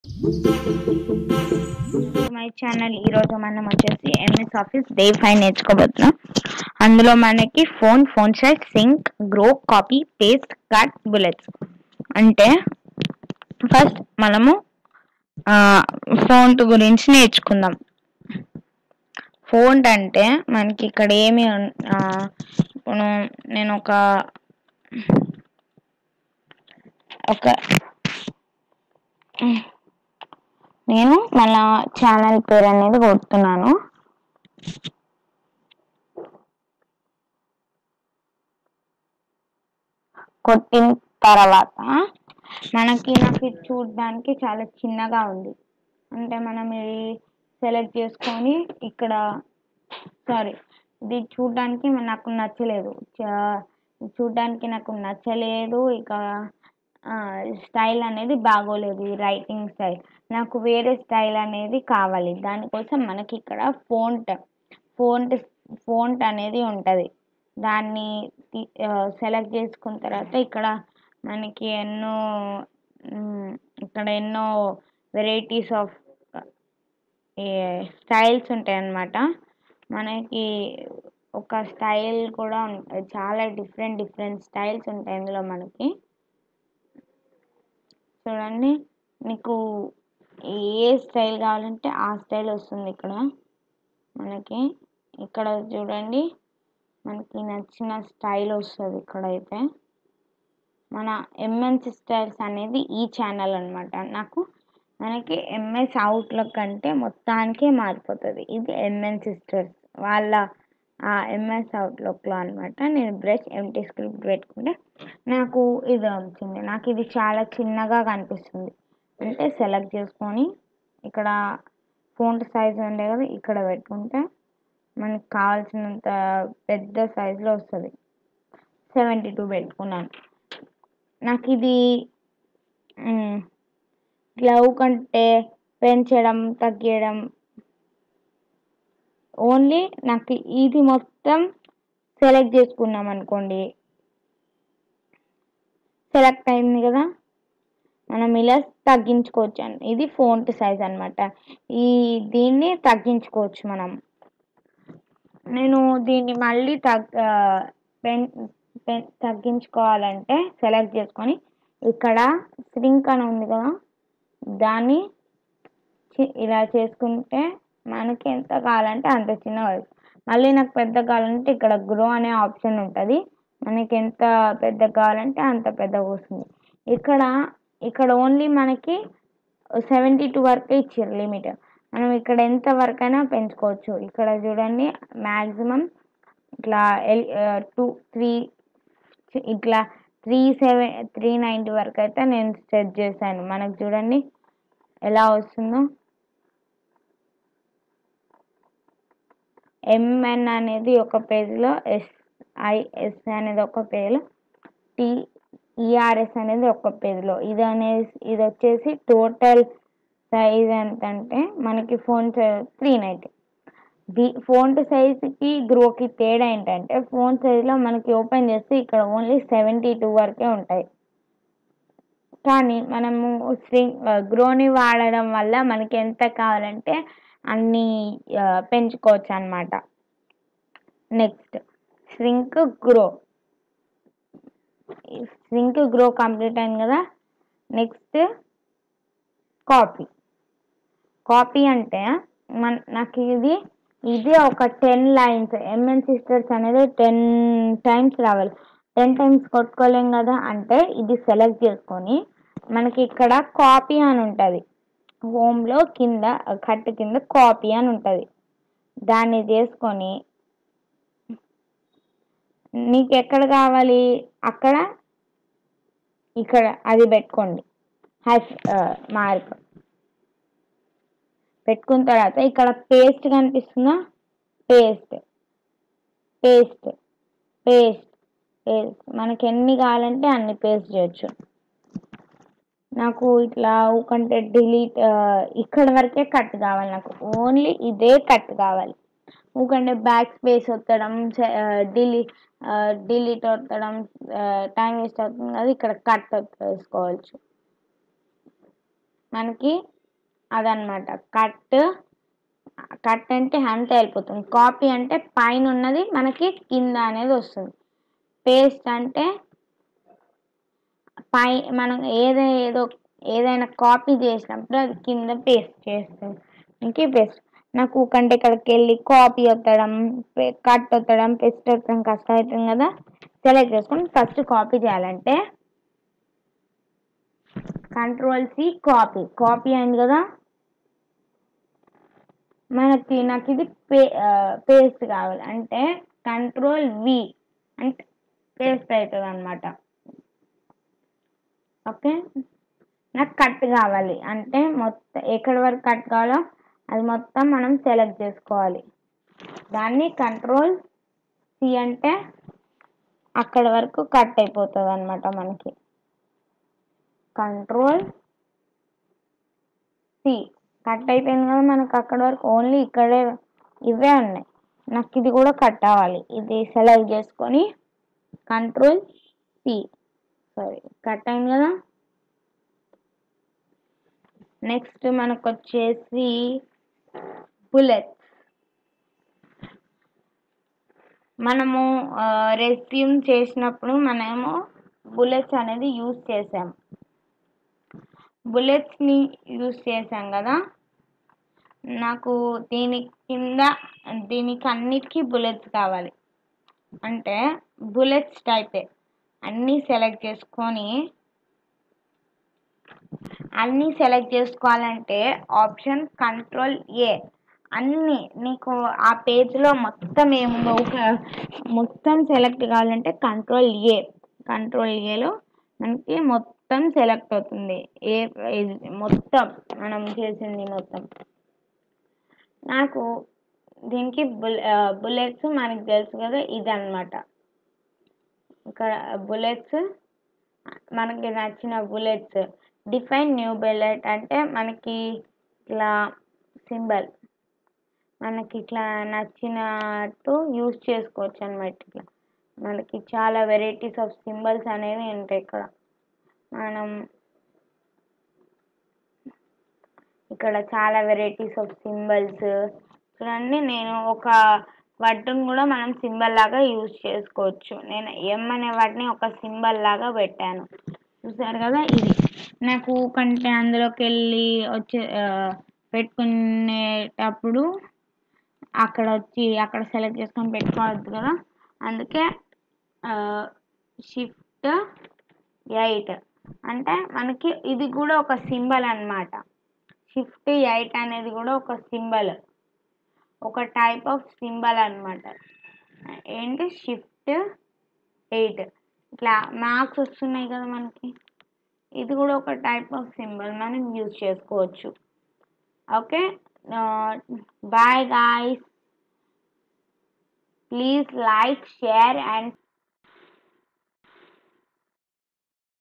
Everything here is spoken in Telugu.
మై ఛానల్ ఈరోజు మనం వచ్చేసి ఎంఎస్ ఆఫీస్ డే ఫైవ్ నేర్చుకోబోతున్నాం అందులో మనకి font font size shrink grow copy paste cut bullets అంటే ఫస్ట్ మనము ఫోంట్ గురించి నేర్చుకుందాం ఫోంట్ అంటే మనకి ఇక్కడ ఏమి ఉన్- ఆ, ఇప్పుడు నేను ఒక ఒక నేను మన ఛానల్ పేరు అనేది కొడుతున్నాను కొట్టిన తర్వాత మనకి నాకు ఇది చూడడానికి చాలా చిన్నగా ఉంది అంటే మనం ఇది సెలెక్ట్ చేసుకొని ఇక్కడ సారీ ఇది చూడడానికి నాకు నచ్చలేదు చా- చూడడానికి నాకు నచ్చలేదు ఇక స్టైల్ అనేది బాగోలేదు ఈ రైటింగ్ స్టైల్ నాకు వేరే స్టైల్ అనేది కావాలి దానికోసం మనకి ఇక్కడ ఫోంట్ ఫోంట్ ఫోంట్ అనేది ఉంటుంది దాన్ని సెలెక్ట్ చేసుకున్న తర్వాత ఇక్కడ మనకి ఎన్నో మ్, ఇక్కడ ఎన్నో వెరైటీస్ ఆఫ్ స్టైల్స్ ఉంటాయి అన్నమాట మనకి ఒక స్టైల్ కూడా ఉంటుంది చాలా డిఫరెంట్ డిఫరెంట్ స్టైల్స్ ఉంటాయి ఇందులో మనకి చూడండి మీకు ఏ స్టైల్ కావాలంటే ఆ స్టైల్ వస్తుంది ఇక్కడ మనకి ఇక్కడ చూడండి మనకి నచ్చిన స్టైల్ వస్తుంది ఇక్కడైతే మన ఎంఎన్ సిస్టర్స్ అనేది ఈ ఛానల్ అన్నమాట నాకు మనకి ఎంఎస్ అవుట్లుక్ అంటే మొత్తానికే మారిపోతుంది ఇది ఎంఎన్ సిస్టర్స్ వాళ్ళ ఆ ఎంఎస్ అవుట్లుక్లో అనమాట నేను బ్రష్ ఎంటీ స్క్రిప్ట్ పెట్టుకుంటే నాకు ఇది వచ్చింది నాకు ఇది చాలా చిన్నగా కనిపిస్తుంది అంటే సెలెక్ట్ చేసుకొని ఇక్కడ ఫోంట్ సైజ్ ఉండే కదా ఇక్కడ పెట్టుకుంటే మనకి కావాల్సినంత పెద్ద సైజులో వస్తుంది సెవెంటీ టూ పెట్టుకున్నాను నాకు ఇది గ్లవ్ కంటే పెంచడం తగ్గించడం ఓన్లీ నాకు ఇది మొత్తం సెలెక్ట్ చేసుకున్నాం అనుకోండి సెలెక్ట్ అయింది కదా మనం ఇలా తగ్గించుకోవచ్చు అండి ఇది ఫోంట్ సైజ్ అన్నమాట ఈ దీన్ని తగ్గించుకోవచ్చు మనం నేను దీన్ని మళ్ళీ తగ్ ఆ, పెన్ పెన్ తగ్గించుకోవాలంటే సెలెక్ట్ చేసుకొని ఇక్కడ స్ట్రింక్ అని ఉంది కదా దాన్ని చి- ఇలా చేసుకుంటే మనకి ఎంత కావాలంటే అంత చిన్న వయసు మళ్ళీ నాకు పెద్ద కావాలంటే ఇక్కడ గ్రో అనే ఆప్షన్ ఉంటుంది మనకి ఎంత పెద్ద కావాలంటే అంత పెద్దగా వస్తుంది ఇక్కడ ఇక్కడ ఓన్లీ మనకి సెవెంటీ టూ వరకే ఇచ్చారు లిమిట్ మనం ఇక్కడ ఎంత వరకైనా పెంచుకోవచ్చు ఇక్కడ చూడండి మ్యాక్సిమం ఇట్లా టూ త్రీ ఇట్లా త్రీ సెవెన్ త్రీ నైంటీ వరకు అయితే నేను సెట్ చేశాను మనకు చూడండి ఎలా వస్తుందో ఎంఎన్ అనేది ఒక పేజ్లో ఎస్ఐఎస్ అనేది ఒక పేజ్లో టి ఈఆర్ఎస్ అనేది ఒక పేజ్లో ఇది అనేది ఇది వచ్చేసి టోటల్ సైజ్ ఎంత అంటే మనకి font three ninety the font సైజ్కి గ్రోకి తేడా ఏంటంటే ఫోన్ సైజ్లో మనకి ఓపెన్ చేస్తే ఇక్కడ ఓన్లీ సెవెంటీ టూ వరకే ఉంటాయి కానీ మనము స్ట్రింగ్ గ్రోని వాడడం వల్ల మనకి ఎంత కావాలంటే అన్ని ఆ, పెంచుకోవచ్చు అనమాట next shrink grow shrink grow complete అయింది కదా నెక్స్ట్ కాపీ కాపీ అంటే మన నాకు ఇది ఇది ఒక టెన్ లైన్స్ ఎంఎన్ సిస్టర్స్ అనేది టెన్ టైమ్స్ రావాలి టెన్ టైమ్స్ కొట్టుకోలేం కదా అంటే ఇది సెలెక్ట్ చేసుకొని మనకి ఇక్కడ కాపీ అని ఉంటుంది హోమ్లో కింద కట్ కింద కాపీ అని ఉంటుంది దాన్ని చేసుకొని నీకు ఎక్కడ కావాలి అక్కడ ఇక్కడ అది పెట్టుకోండి హ్యాష్ మార్క్ పెట్టుకున్న తర్వాత ఇక్కడ పేస్ట్ కనిపిస్తుందా పేస్ట్ పేస్ట్ పేస్ట్ పేస్ట్ మనకి ఎన్ని కావాలంటే అన్ని పేస్ట్ చేయొచ్చు నాకు ఇట్లా ఊకంటే డిలీట్ ఇక్కడ వరకే కట్ కావాలి నాకు ఓన్లీ ఇదే కట్ కావాలి ఊకంటే బ్యాక్ స్పేస్ వత్తడం డిలీట్ డిలీట్ వత్తడం టైం వేస్ట్ అవుతుంది కదా ఇక్కడ కట్ వేసుకోవచ్చు మనకి అదనమాట కట్ కట్ అంటే అంతా వెళ్ళిపోతుంది కాపీ అంటే పైన ఉన్నది మనకి కింద అనేది వస్తుంది పేస్ట్ అంటే పై మనం ఏదో ఏదో ఏదైనా కాపీ చేసినప్పుడు అది కింద పేస్ట్ చేస్తుంది ఇంకే పేస్ట్ నాకు కంటే ఇక్కడికి వెళ్ళి కాపీ వత్తడం కట్ వత్తడం పేస్ట్ వత్తడం కష్టం అవుతుంది కదా సెలెక్ట్ చేసుకొని ఫస్ట్ కాపీ చేయాలంటే కంట్రోల్ సి కాపీ కాపీ అయింది కదా మనకి నాకు ఇది పే పేస్ట్ కావాలి అంటే కంట్రోల్ వి అంటే పేస్ట్ అవుతుంది అనమాట ఓకే నాకు కట్ కావాలి అంటే మొత్తం ఎక్కడి వరకు కట్ కావాలో అది మొత్తం మనం సెలెక్ట్ చేసుకోవాలి దాన్ని కంట్రోల్ సి అంటే అక్కడ వరకు కట్ అయిపోతుంది అనమాట మనకి కంట్రోల్ సి కట్ అయిపోయింది కదా మనకు అక్కడ వరకు ఓన్లీ ఇక్కడే ఇవే ఉన్నాయి నాకు ఇది కూడా కట్ అవ్వాలి ఇది సెలెక్ట్ చేసుకొని కంట్రోల్ సి సారీ కట్ అయింది కదా నెక్స్ట్ మనకు వచ్చేసి బుల్లెట్స్ మనము రెస్యూమ్ చేసినప్పుడు మనము బుల్లెట్స్ అనేది యూజ్ చేసాం బుల్లెట్స్ని యూజ్ చేసాం కదా నాకు దీని కింద దీనికి అన్నిటికీ బుల్లెట్స్ కావాలి అంటే బుల్లెట్స్ టైపే అన్నీ సెలెక్ట్ చేసుకొని అన్నీ సెలెక్ట్ చేసుకోవాలంటే ఆప్షన్ కంట్రోల్ ఏ అన్నీ నీకు ఆ పేజ్లో మొత్తం ఏముందో ఒక మొత్తం సెలెక్ట్ కావాలంటే కంట్రోల్ ఏ కంట్రోల్ ఏలో మనకి మొత్తం సెలెక్ట్ అవుతుంది ఏ ఇది మొత్తం మనం చేసింది మొత్తం నాకు దీనికి బుల్ బుల్లెట్స్ మనకి తెలుసు కదా ఇది అనమాట ఇక్కడ బుల్లెట్స్ మనకి నచ్చిన బుల్లెట్స్ డిఫైన్ న్యూ బుల్లెట్ అంటే మనకి ఇట్లా సింబల్ మనకి ఇట్లా నచ్చినట్టు యూస్ చేసుకోవచ్చు అనమాట ఇట్లా మనకి చాలా వెరైటీస్ ఆఫ్ సింబల్స్ అనేవి ఉంటాయి ఇక్కడ మనం ఇక్కడ చాలా వెరైటీస్ ఆఫ్ సింబల్స్ చూడండి నేను ఒక వర్డ్ని కూడా మనం సింబల్ లాగా యూజ్ చేసుకోవచ్చు నేను ఎం అనే వాటిని ఒక సింబల్ లాగా పెట్టాను చూసారు కదా ఇది నాకు కంటే అందులోకి వెళ్ళి వచ్చే పెట్టుకునేటప్పుడు అక్కడ వచ్చి అక్కడ సెలెక్ట్ చేసుకొని పెట్టుకోవద్దు కదా అందుకే షిఫ్ట్ ఎయిట్ అంటే మనకి ఇది కూడా ఒక సింబల్ అనమాట షిఫ్ట్ ఎయిట్ అనేది కూడా ఒక సింబల్ ఒక టైప్ ఆఫ్ సింబల్ అనమాట ఏంటి షిఫ్ట్ ఎయిట్ ఇట్లా మార్క్స్ వస్తున్నాయి కదా మనకి ఇది కూడా ఒక టైప్ ఆఫ్ సింబల్ మనం యూజ్ చేసుకోవచ్చు okay bye guys please like share and